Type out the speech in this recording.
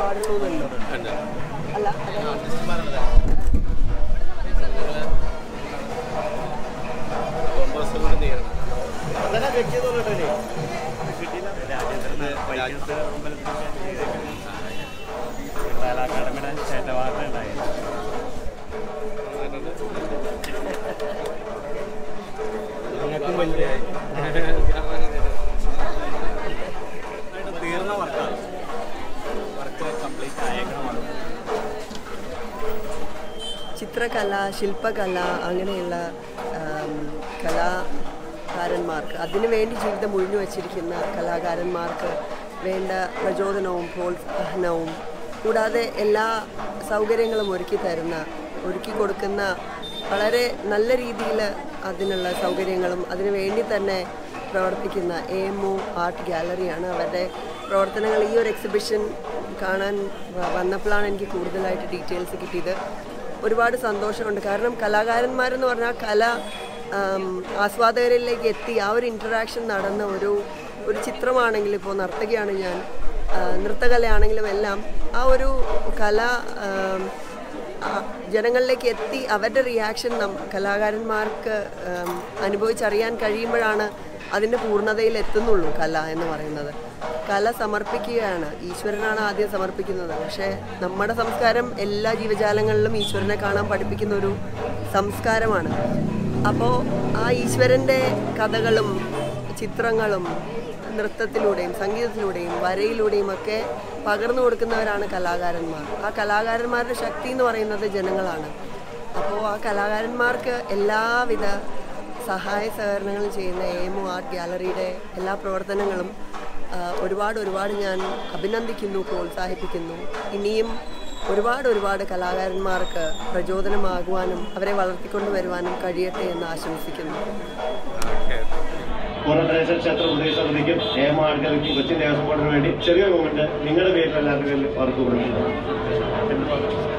പാടുള്ളൂ എന്നല്ലോ ഉണ്ട് അല്ല അതാ- ആർട്ടിസ്റ്റ്മാരാണ് കോമ്പസ് കൂടി നീങ്ങണം അതന്നെ വ്യക്തിയതോടെ കിട്ടിയില്ല അക്കാഡമിയുടെ ചേട്ടവാർത്ത ഉണ്ടായി നിങ്ങൾക്കും വലിയ തീർന്ന വർക്കാണ് വർക്ക് കംപ്ലീറ്റ് ആയേക്കണമാണ് ചിത്രകല ശില്പകല അങ്ങനെയുള്ള ആം, കലാകാരന്മാർക്ക് അതിനു വേണ്ടി ജീവിതം ഒഴിഞ്ഞു വച്ചിരിക്കുന്ന കലാകാരന്മാർക്ക് വേണ്ട പ്രചോദനവും പ്രോത്സാഹനവും കൂടാതെ എല്ലാ സൗകര്യങ്ങളും ഒരുക്കി തരുന്ന ഒരുക്കി കൊടുക്കുന്ന വളരെ നല്ല രീതിയിൽ അതിനുള്ള സൗകര്യങ്ങളും അതിനു വേണ്ടി തന്നെ പ്രവർത്തിക്കുന്ന എ എം ഒ ആർട്ട് ഗാലറിയാണ് അവരുടെ പ്രവർത്തനങ്ങൾ ഈ ഒരു എക്സിബിഷൻ കാണാൻ വ- വന്നപ്പോഴാണ് എനിക്ക് കൂടുതലായിട്ട് ഡീറ്റെയിൽസ് കിട്ടിയത് ഒരുപാട് സന്തോഷമുണ്ട് കാരണം കലാകാരന്മാരെന്ന് പറഞ്ഞാൽ കല ആം, ആസ്വാദകരിലേക്ക് എത്തി ആ ഒരു ഇൻറ്ററാക്ഷൻ നടന്ന ഒരു ഒരു ചിത്രമാണെങ്കിലും ഇപ്പോൾ നർത്തകിയാണ് ഞാൻ ആ, നൃത്തകലയാണെങ്കിലും എല്ലാം ആ ഒരു കല ആം, ആ, ജനങ്ങളിലേക്ക് എത്തി അവരുടെ റിയാക്ഷൻ നം കലാകാരന്മാർക്ക് ആം, അനുഭവിച്ചറിയാൻ കഴിയുമ്പോഴാണ് അതിൻ്റെ പൂർണ്ണതയിൽ എത്തുന്നുള്ളൂ കല എന്ന് പറയുന്നത് കല സമർപ്പിക്കുകയാണ് ഈശ്വരനാണ് ആദ്യം സമർപ്പിക്കുന്നത് പക്ഷേ നമ്മുടെ സംസ്കാരം എല്ലാ ജീവജാലങ്ങളിലും ഈശ്വരനെ കാണാൻ പഠിപ്പിക്കുന്ന ഒരു സംസ്കാരമാണ് അപ്പോൾ ആ ഈശ്വരൻ്റെ കഥകളും ചിത്രങ്ങളും നൃത്തത്തിലൂടെയും സംഗീതത്തിലൂടെയും വരയിലൂടെയും ഒക്കെ പകർന്നു കൊടുക്കുന്നവരാണ് കലാകാരന്മാർ ആ കലാകാരന്മാരുടെ ശക്തി എന്ന് പറയുന്നത് ജനങ്ങളാണ് അപ്പോൾ ആ കലാകാരന്മാർക്ക് എല്ലാവിധ സഹായ സഹകരണങ്ങളും ചെയ്യുന്ന എമു ആർട്ട് ഗാലറിയുടെ എല്ലാ പ്രവർത്തനങ്ങളും ആ, ഒരുപാട് ഒരുപാട് ഞാൻ അഭിനന്ദിക്കുന്നു പ്രോത്സാഹിപ്പിക്കുന്നു ഇനിയും ഒരുപാട് ഒരുപാട് കലാകാരന്മാർക്ക് പ്രചോദനമാകുവാനും അവരെ വളർത്തിക്കൊണ്ടു വരുവാനും കഴിയട്ടെ എന്ന് ആശംസിക്കുന്നു ഓക്കെ കോറട്ടേശ്വര ക്ഷേത്ര ഉപദേശ സമിതിക്കും ഏമാർക്കും കൊച്ചിൻ ദേവസ്വം ബോർഡിന് വേണ്ടി ചെറിയൊരു മൊമെന്റ് നിങ്ങളുടെ പേരിൽ എല്ലാവരുടെ പേരിൽ അവർക്ക് കൊടുക്കുന്നു